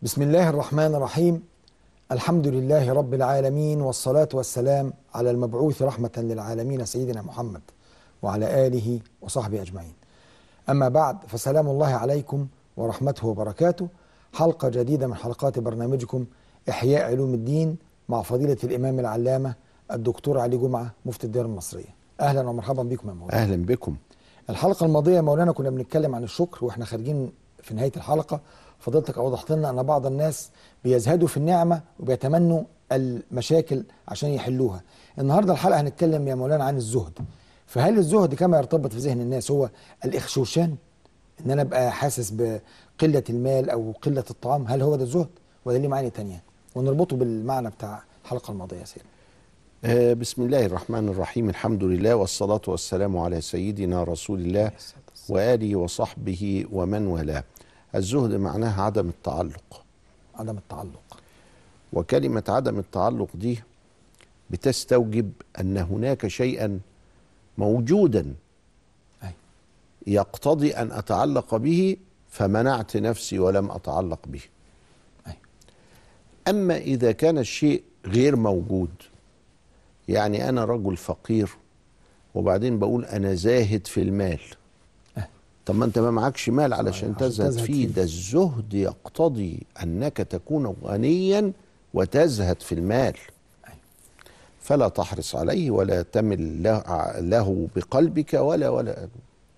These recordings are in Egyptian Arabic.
بسم الله الرحمن الرحيم الحمد لله رب العالمين والصلاة والسلام على المبعوث رحمة للعالمين سيدنا محمد وعلى آله وصحبه أجمعين أما بعد فسلام الله عليكم ورحمته وبركاته حلقة جديدة من حلقات برنامجكم إحياء علوم الدين مع فضيلة الإمام العلامة الدكتور علي جمعة مفتي الديار المصرية أهلا ومرحبا بكم يا مولانا اهلا بكم الحلقة الماضية يا مولانا كنا بنتكلم عن الشكر واحنا خارجين في نهاية الحلقة فضلتك أوضحت لنا أن بعض الناس بيزهدوا في النعمة وبيتمنوا المشاكل عشان يحلوها النهاردة الحلقة هنتكلم يا مولانا عن الزهد فهل الزهد كما يرتبط في ذهن الناس هو الإخشوشان ان انا ابقى حاسس بقله المال او قله الطعام هل هو ده الزهد ولا ليه معاني تانية ونربطه بالمعنى بتاع الحلقه الماضيه يا سيدي آه بسم الله الرحمن الرحيم الحمد لله والصلاة والسلام على سيدنا رسول الله وآله وصحبه ومن والاه الزهد معناها عدم التعلق عدم التعلق وكلمة عدم التعلق دي بتستوجب أن هناك شيئا موجودا أي. يقتضي أن أتعلق به فمنعت نفسي ولم أتعلق به أي. أما إذا كان الشيء غير موجود يعني أنا رجل فقير وبعدين بقول أنا زاهد في المال أه. طب ما أنت ما معكش مال علشان عشان تزهد تزهد فيه فيه. ده الزهد يقتضي أنك تكون غنيا وتزهد في المال أي. فلا تحرص عليه ولا تمل له- له بقلبك ولا ولا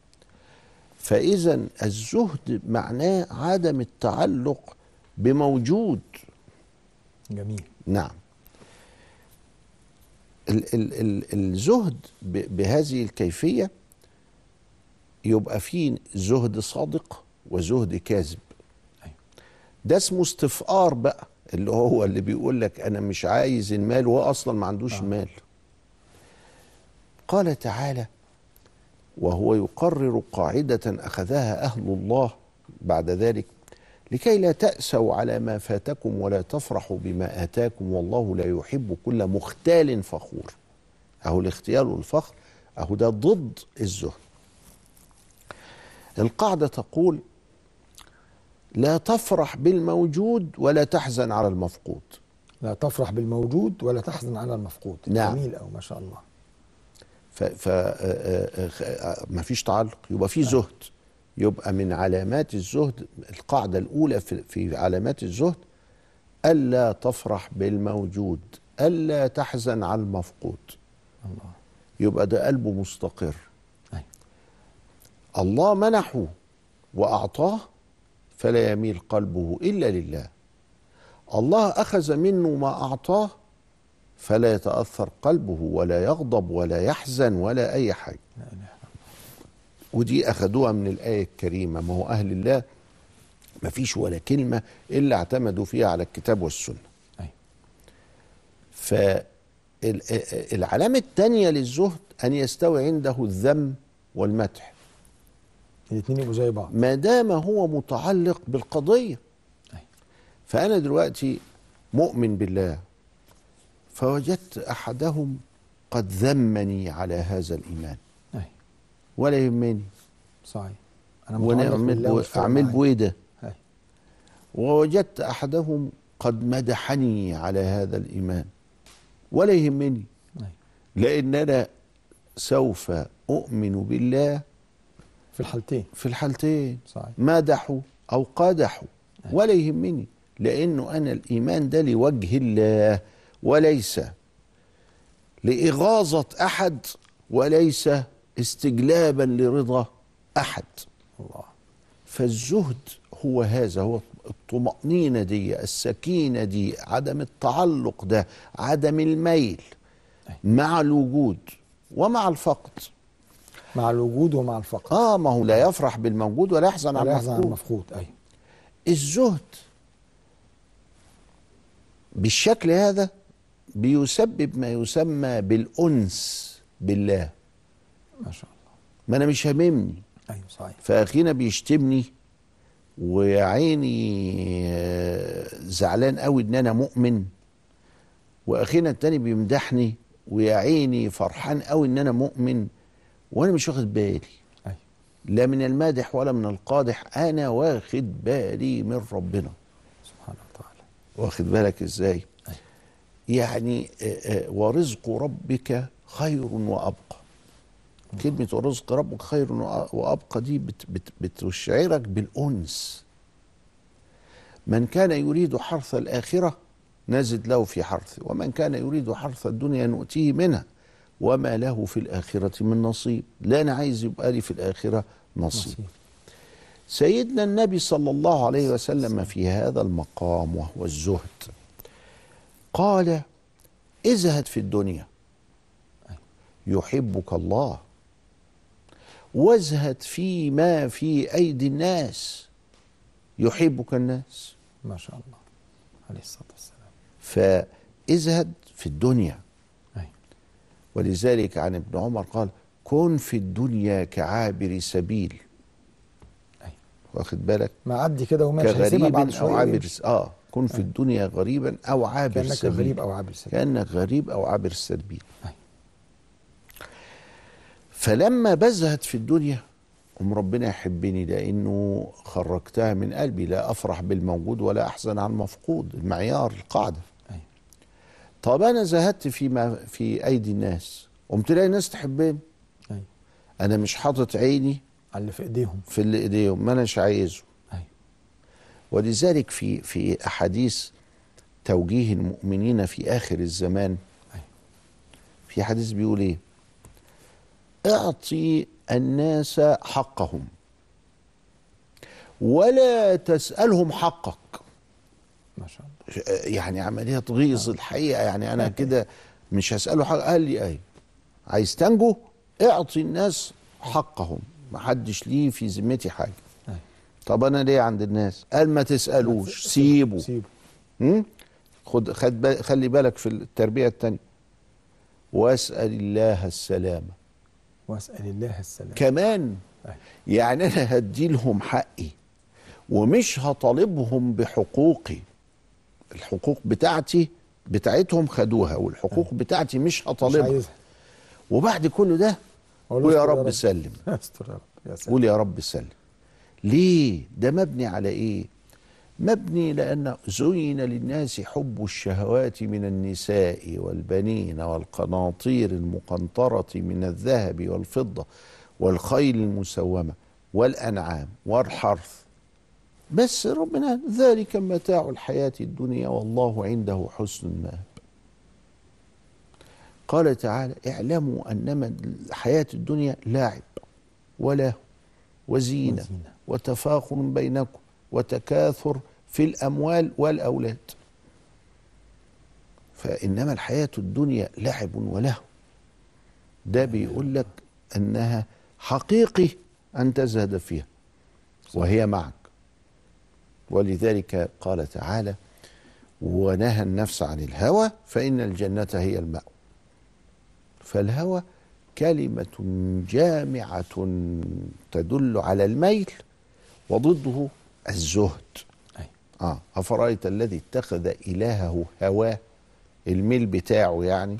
فإذا الزهد معناه عدم التعلق بموجود جميل نعم ال ال ال الزهد ب- بهذه الكيفية يبقى فيه زهد صادق وزهد كاذب أيوة. ده اسمه استفقار بقى اللي هو اللي بيقول لك انا مش عايز المال وهو اصلا ما عندوش آه. آه. مال قال تعالى وهو يقرر قاعدة أخذها أهل الله بعد ذلك لكي لا تأسوا على ما فاتكم ولا تفرحوا بما آتاكم والله لا يحب كل مختال فخور أهو الاختيال والفخر أهو ده ضد الزهد القاعدة تقول لا تفرح بالموجود ولا تحزن على المفقود لا تفرح بالموجود ولا تحزن على المفقود نعم. جميل أو ما شاء الله ف ف ما فيش تعلق يبقى في زهد يبقى من علامات الزهد القاعدة الأولى في, في علامات الزهد ألا تفرح بالموجود ألا تحزن على المفقود الله يبقى ده قلبه مستقر أي. الله منحه وأعطاه فلا يميل قلبه إلا لله الله أخذ منه ما أعطاه فلا يتأثر قلبه ولا يغضب ولا يحزن ولا أي حاجة لا إله إلا ودي أخذوها من الآية الكريمة ما هو أهل الله ما فيش ولا كلمة إلا اعتمدوا فيها على الكتاب والسنة أي. فالعلامة الثانية للزهد أن يستوي عنده الذم والمدح الاثنين يبقوا زي بعض ما دام هو متعلق بالقضية أي. فأنا دلوقتي مؤمن بالله فوجدت أحدهم قد ذمني على هذا الإيمان أي. ولا يهمني صحيح أنا متعلق ونعمل بالله بو... ومش فارق أعمل معايا. بويدة أي. ووجدت أحدهم قد مدحني على هذا الإيمان ولا يهمني أي. لأن أنا سوف أؤمن بالله في الحالتين في الحالتين صحيح مدحوا أو قدحوا ولا يهمني لأنه أنا الإيمان ده لوجه الله وليس لإغاظة أحد وليس استجلابا لرضا أحد الله فالزهد هو هذا هو الطمأنينة دي السكينة دي عدم التعلق ده عدم الميل مع الوجود ومع الفقد مع الوجود ومع الفقر اه ما هو لا يفرح بالموجود ولا يحزن على ولا يحزن على المفقود المفقود أي الزهد بالشكل هذا بيسبب ما يسمى بالأنس بالله ما شاء الله ما أنا مش هاممني أيوه صحيح فأخينا بيشتمني ويا عيني آه، زعلان قوي ان انا مؤمن واخينا التاني بيمدحني ويا عيني فرحان قوي ان انا مؤمن وانا مش واخد بالي أي. لا من المادح ولا من القادح انا واخد بالي من ربنا سبحان الله واخد بالك ازاي يعني آه، آه، ورزق ربك خير وابقى كلمة ورزق ربك خير وأ- وأبقى دي بت بت بتشعرك بالأنس من كان يريد حرث الآخرة نزد له في حرثه ومن كان يريد حرث الدنيا نؤتيه منها وما له في الآخرة من نصيب لا أنا عايز يبقى لي في الآخرة نصيب نصيب. سيدنا النبي صلى الله عليه وسلم في هذا المقام وهو الزهد قال ازهد في الدنيا يحبك الله وازهد فيما في ايدي الناس يحبك الناس ما شاء الله عليه الصلاة والسلام فازهد في الدنيا أي. ولذلك عن ابن عمر قال كن في الدنيا كعابر سبيل أي. واخد بالك معدي كده وماشي هيسيبها كغريب بعد او شوية عابر ويمشي. اه كن في الدنيا غريبا او عابر كأنك سبيل غريب أو عابر سبيل كانك غريب او عابر سبيل أي. فلما بزهد في الدنيا ام ربنا يحبني لانه خرجتها من قلبي لا افرح بالموجود ولا احزن عن المفقود المعيار القاعده أي. طب انا زهدت فيما في ايدي الناس قمت تلاقي ناس تحبني أي. انا مش حاطط عيني على اللي في إيديهم في اللي ايديهم ما اناش عايزه أي. ولذلك في في احاديث توجيه المؤمنين في اخر الزمان أي. في حديث بيقول ايه اعطي الناس حقهم ولا تسالهم حقك ما شاء الله يعني عمليه تغيظ الحقيقه يعني انا كده مش هساله حق قال لي ايه عايز تنجو اعطي الناس حقهم ما حدش ليه في ذمتي حاجه أي. طب انا ليه عند الناس قال ما تسالوش سيبه سيبه هم؟ خد خد بال- خلي بالك في التربيه الثانيه واسال الله السلامه واسأل الله السلام كمان أي. يعني انا هدي لهم حقي ومش هطالبهم بحقوقي الحقوق بتاعتي بتاعتهم خدوها والحقوق بتاعتي مش مش هطالبها عايزها وبعد كل ده أقول قول له يا استر رب سلم استر يا رب يا سلام قول يا رب سلم ليه ده مبني على ايه مبني لان زين للناس حب الشهوات من النساء والبنين والقناطير المقنطره من الذهب والفضه والخيل المسومه والانعام والحرث بس ربنا ذلك متاع الحياه الدنيا والله عنده حسن المآب قال تعالى اعلموا انما الحياه الدنيا لاعب وله وزينه وزينة. وتفاخر بينكم وتكاثر في الاموال والاولاد فانما الحياه الدنيا لعب وله ده بيقول لك انها حقيقي ان تزهد فيها وهي معك ولذلك قال تعالى ونهى النفس عن الهوى فان الجنه هي المأوى فالهوى كلمة جامعة تدل على الميل وضده الزهد أي. آه أفرأيت الذي اتخذ إلهه هواه الميل بتاعه يعني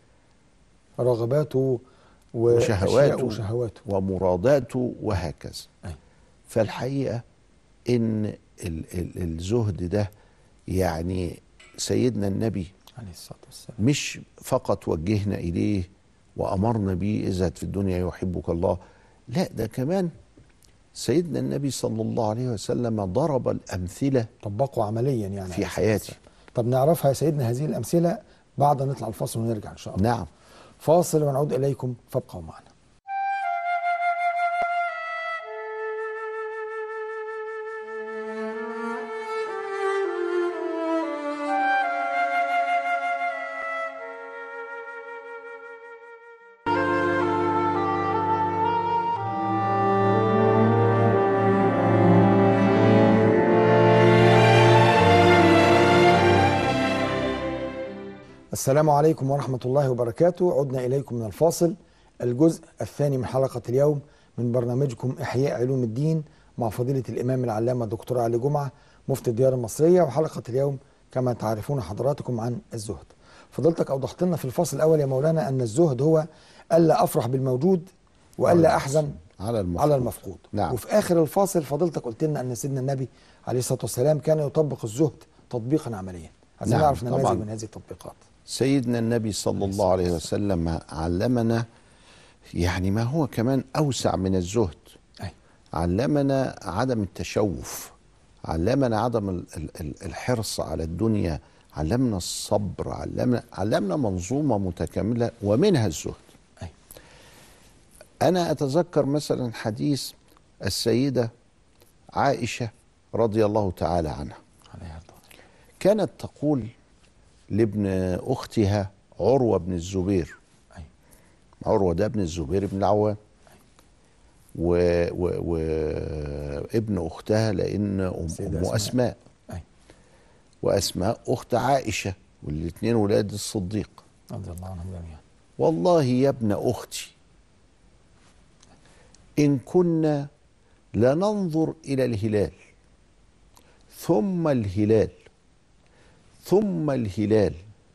رغباته وشهواته وشهواته وشهواته ومراداته وهكذا أي. فالحقيقة إن ال ال الزهد ده يعني سيدنا النبي عليه الصلاة والسلام مش فقط وجهنا إليه وأمرنا به ازهد في الدنيا يحبك الله لا ده كمان سيدنا النبي صلى الله عليه وسلم ضرب الأمثلة طبقوا عمليا يعني في عليه الصلاة حياتي. والسلام. طب نعرفها يا سيدنا هذه الأمثلة بعد أن نطلع الفاصل ونرجع إن شاء الله نعم فاصل ونعود إليكم فابقوا معنا السلام عليكم ورحمة الله وبركاته عدنا إليكم من الفاصل الجزء الثاني من حلقة اليوم من برنامجكم إحياء علوم الدين مع فضيلة الإمام العلامة الدكتور علي جمعة مفتي الديار المصرية وحلقة اليوم كما تعرفون حضراتكم عن الزهد فضلتك أوضحت لنا في الفاصل الأول يا مولانا أن الزهد هو ألا أفرح بالموجود وألا أحزن على المفقود على المفقود نعم. وفي آخر الفاصل فضلتك قلت لنا أن سيدنا النبي عليه الصلاة والسلام كان يطبق الزهد تطبيقا عمليا عايزين نعم، نعرف نماذج طبعاً. من هذه التطبيقات سيدنا النبي صلى الله عليه وسلم علمنا يعني ما هو كمان اوسع من الزهد أي. علمنا عدم التشوف علمنا عدم ال- ال- ال- الحرص على الدنيا علمنا الصبر علمنا علمنا منظومه متكامله ومنها الزهد أي. انا اتذكر مثلا حديث السيده عائشه رضي الله تعالى عنها عليها الضوء. كانت تقول لابن اختها عروه بن الزبير أي. عروه ده ابن الزبير بن العوام و... و... و... ابن اختها لان ام, سيدة أم أسماء. اسماء أي. واسماء اخت عائشه والاثنين ولاد الصديق رضي الله عنهم جميعا والله يا ابن اختي ان كنا لننظر الى الهلال ثم الهلال ثم الهلال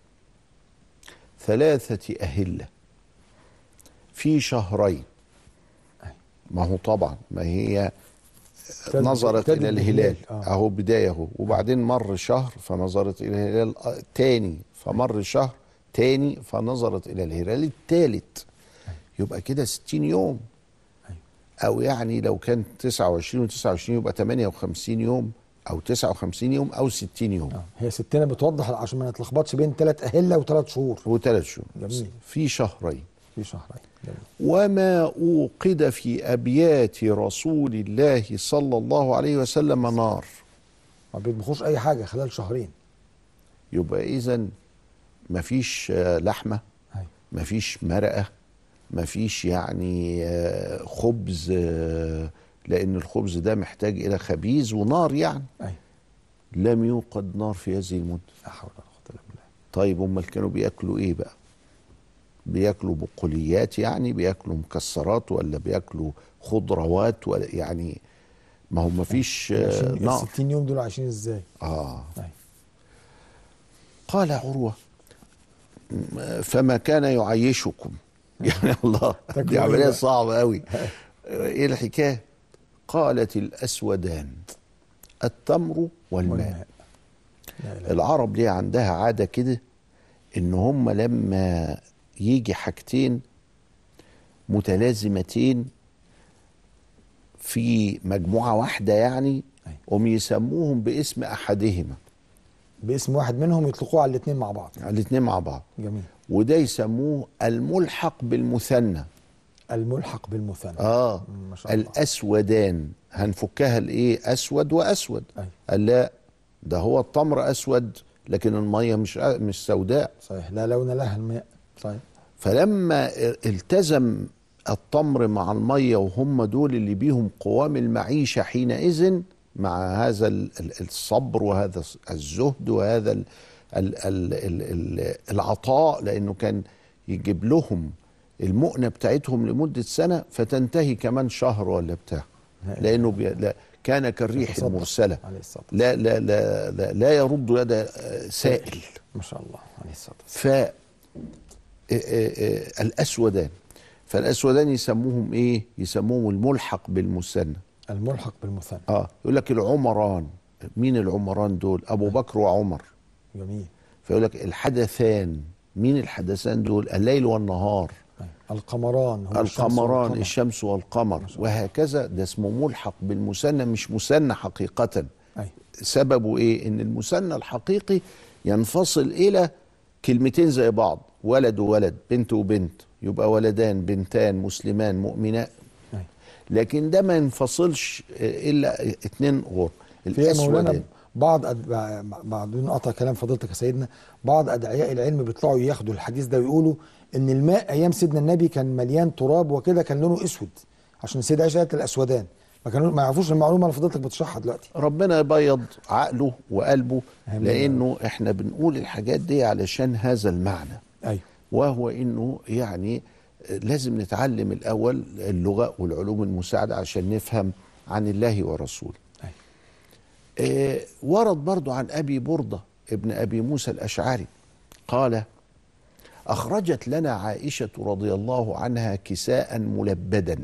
ثلاثه اهله في شهرين ما هو طبعا ما هي ابتدت- نظرت ابتدت الى الهلال بالهلال. آه. اهو بدايه اهو وبعدين مر شهر فنظرت الى الهلال آه، تاني فمر شهر تاني فنظرت الى الهلال الثالث يبقى كده 60 يوم او يعني لو كان 29 و29 يبقى 58 يوم او 59 يوم او 60 يوم آه. هي ستنا بتوضح عشان ما نتلخبطش بين ثلاث أهلة وثلاث شهور وثلاث شهور جميل. في شهرين في شهرين جميل. وما اوقد في ابيات رسول الله صلى الله عليه وسلم نار ما بيطبخوش أي حاجة خلال شهرين يبقى اذا مفيش آه، لحمه أي. مفيش مرقه مفيش يعني آه، خبز آه، لان الخبز ده محتاج الى خبيز ونار يعني أي. لم يوقد نار في هذه المده لا حول ولا قوة إلا بالله طيب امال كانوا بياكلوا ايه بقى بياكلوا بقوليات يعني بياكلوا مكسرات ولا بياكلوا خضروات ولا يعني ما هو مفيش آه، عايشين- ال نار 60 يوم دول عايشين ازاي؟ اه أي. قال عروة م- فما كان يعيشكم يعني الله تاكلوا دي إيه عملية بقى؟ صعبة قوي ايه الحكاية قالت الأسودان التمر والماء والماء. لا إله العرب ليه عندها عادة كده ان هم لما يجي حاجتين متلازمتين في مجموعة واحدة يعني أي. هم يسموهم باسم أحدهما باسم واحد منهم يطلقوه على الاثنين مع بعض الاثنين مع بعض جميل وده يسموه الملحق بالمثنى الملحق بالمثنى اه ما شاء الله الاسودان هنفكها لايه اسود واسود أي. قال لا ده هو التمر اسود لكن الميه مش مش سوداء صحيح لا لون لها الماء صحيح فلما التزم التمر مع الميه وهم دول اللي بيهم قوام المعيشه حينئذ مع هذا ال- ال- الصبر وهذا الزهد وهذا ال ال ال ال ال العطاء لانه كان يجيب لهم المؤنه بتاعتهم لمده سنه فتنتهي كمان شهر ولا بتاع لا إله لانه بي لا كان كالريح يتصدق المرسله عليه الصلاة لا لا لا لا, لا يرد يد آه، سائل ما شاء الله عليه الصلاة ف آه، آه، آه، الاسودان فالاسودان يسموهم ايه يسموهم الملحق بالمثنى الملحق بالمثنى اه يقول لك العمران مين العمران دول ابو بكر وعمر جميل فيقول لك الحدثان مين الحدثان دول الليل والنهار أي. القمران هو الشمس القمران والقمر. الشمس والقمر وهكذا ده اسمه ملحق بالمثنى مش مثنى حقيقة أي. سببه ايه ان المثنى الحقيقي ينفصل الى كلمتين زي بعض ولد وولد بنت وبنت يبقى ولدان بنتان مسلمان مؤمنات أي. لكن ده ما ينفصلش آه، الا اتنين غر في مولانا الاسودان بعض أد... بعد بدون قطع كلام فضيلتك يا سيدنا بعض ادعياء العلم بيطلعوا ياخدوا الحديث ده ويقولوا ان الماء ايام سيدنا النبي كان مليان تراب وكده كان لونه اسود عشان السيدة عائشه قالت الاسودان ما كانوا ما يعرفوش المعلومه اللي فضيلتك بتشرحها دلوقتي ربنا يبيض عقله وقلبه آمين. لانه احنا بنقول الحاجات دي علشان هذا المعنى ايوه وهو انه يعني لازم نتعلم الاول اللغه والعلوم المساعده عشان نفهم عن الله ورسوله. أيوة. آه ورد برضو عن ابي برده ابن ابي موسى الاشعري قال اخرجت لنا عائشه رضي الله عنها كساء ملبدا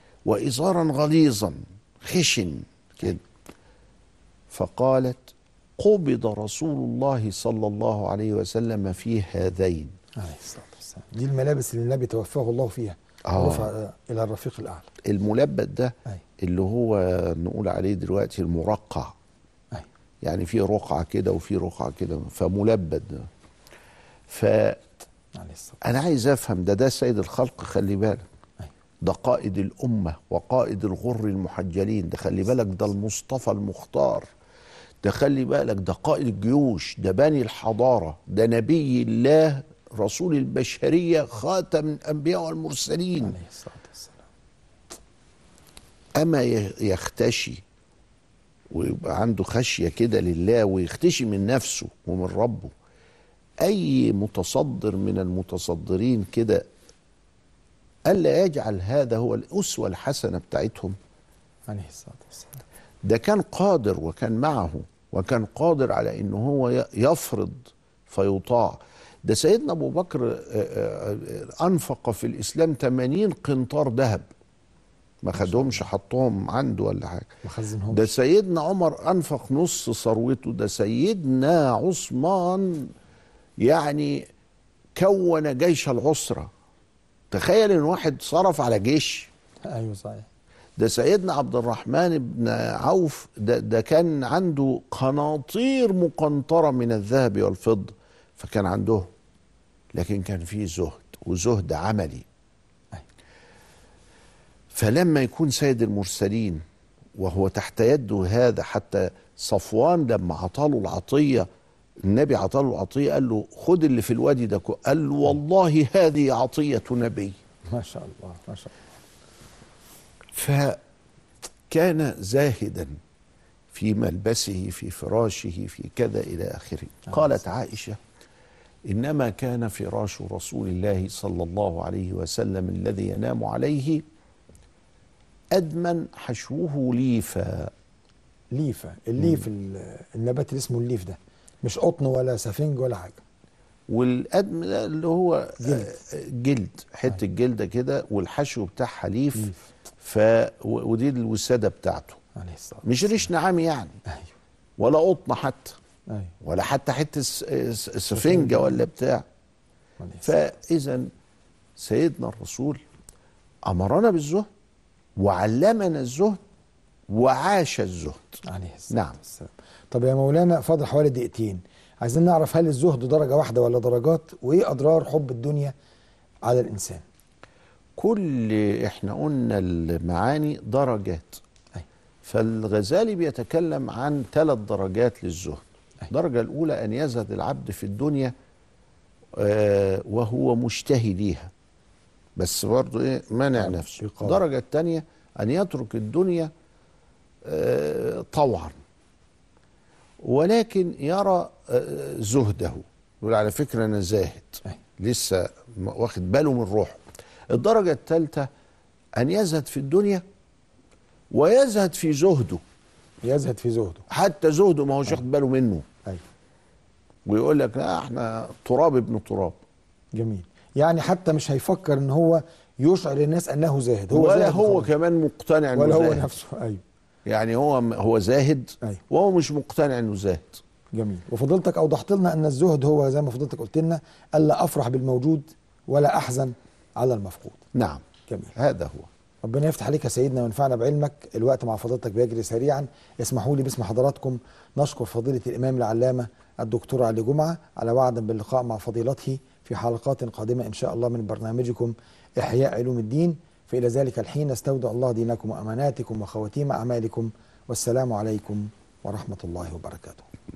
وازارا غليظا خشن كده فقالت قبض رسول الله صلى الله عليه وسلم في هذين عليه الصلاه والسلام دي الملابس اللي النبي توفاه الله فيها آه. ورفع الى الرفيق الاعلى الملبد ده أي. اللي هو نقول عليه دلوقتي المرقع أي. يعني في رقعة كده وفي رقعة كده فملبد فأنا عليه الصلاه عايز أفهم ده ده سيد الخلق خلي بالك أي. ده قائد الأمة وقائد الغر المحجلين ده خلي بالك ده المصطفى المختار ده خلي بالك ده قائد الجيوش ده باني الحضارة ده نبي الله رسول البشرية خاتم الأنبياء والمرسلين عليه الصلاه والسلام اما ي- يختشي ويبقى عنده خشيه كده لله ويختشي من نفسه ومن ربه اي متصدر من المتصدرين كده الا يجعل هذا هو الاسوه الحسنه بتاعتهم عليه الصلاه والسلام ده كان قادر وكان معه وكان قادر على انه هو ي- يفرض فيطاع ده سيدنا ابو بكر آه، آه، آه، انفق في الاسلام 80 قنطار ذهب ما خدهمش حطهم عنده ولا حاجه ما خزنهمش ده سيدنا عمر انفق نص ثروته ده سيدنا عثمان يعني كون جيش العسره تخيل ان واحد صرف على جيش ايوه صحيح ده سيدنا عبد الرحمن بن عوف ده, ده كان عنده قناطير مقنطرة من الذهب والفضة فكان عنده لكن كان فيه زهد وزهد عملي أي. فلما يكون سيد المرسلين وهو تحت يده هذا حتى صفوان لما عطاله العطية النبي عطاله العطية قال له خد اللي في الوادي ده كله. قال له والله هذه عطية نبي ما شاء الله ما شاء الله فكان زاهدا في ملبسه في فراشه في كذا الى اخره قالت عائشه انما كان فراش رسول الله صلى الله عليه وسلم الذي ينام عليه ادمن حشوه ليفا ليفه الليف ال- النبات اللي اسمه الليف ده مش قطن ولا سفنج ولا حاجه والادم ده اللي هو جلد. آه، جلد حته جلده كده والحشو بتاعها ليف ليف. ف و- ودي الوساده بتاعته عليه الصلاه مش ريش نعام يعني ايوه ولا قطن حتى ايوه ولا حتى حته س- س- سفنجه ولا بتاع عليه الصلاة فاذا سيدنا الرسول امرنا بالزهد وعلمنا الزهد وعاش الزهد عليه الصلاه نعم. والسلام طب يا مولانا فاضل حوالي دقيقتين عايزين نعرف هل الزهد درجه واحده ولا درجات وايه اضرار حب الدنيا على الانسان كل احنا قلنا المعاني درجات أي. فالغزالي بيتكلم عن ثلاث درجات للزهد أي. الدرجة الأولى أن يزهد العبد في الدنيا آه، وهو مشتهي ليها بس برضه إيه مانع نعم، نفسه يقاوم. الدرجة الثانية أن يترك الدنيا آه، طوعا ولكن يرى آه، زهده يقول على فكرة أنا زاهد أي. لسه م- واخد باله من روحه الدرجة الثالثة أن يزهد في الدنيا ويزهد في زهده يزهد في زهده حتى زهده ما هوش واخد باله منه ايوه ويقول لك لا احنا تراب ابن تراب جميل يعني حتى مش هيفكر ان هو يشعر الناس انه زاهد هو ولا زاهد هو وخلاص. كمان مقتنع انه ولا هو زاهد نفسه ايوه يعني هو هو زاهد أيوة. وهو مش مقتنع انه زاهد جميل وفضلتك اوضحت لنا ان الزهد هو زي ما فضلتك قلت لنا الا افرح بالموجود ولا احزن على المفقود نعم جميل هذا هو ربنا يفتح عليك يا سيدنا وينفعنا بعلمك الوقت مع فضيلتك بيجري سريعا اسمحوا لي باسم حضراتكم نشكر فضيلة الإمام العلامة الدكتور علي جمعة على وعد باللقاء مع فضيلته في حلقات قادمة إن شاء الله من برنامجكم إحياء علوم الدين فإلى ذلك الحين نستودع الله دينكم وأماناتكم وخواتيم أعمالكم والسلام عليكم ورحمة الله وبركاته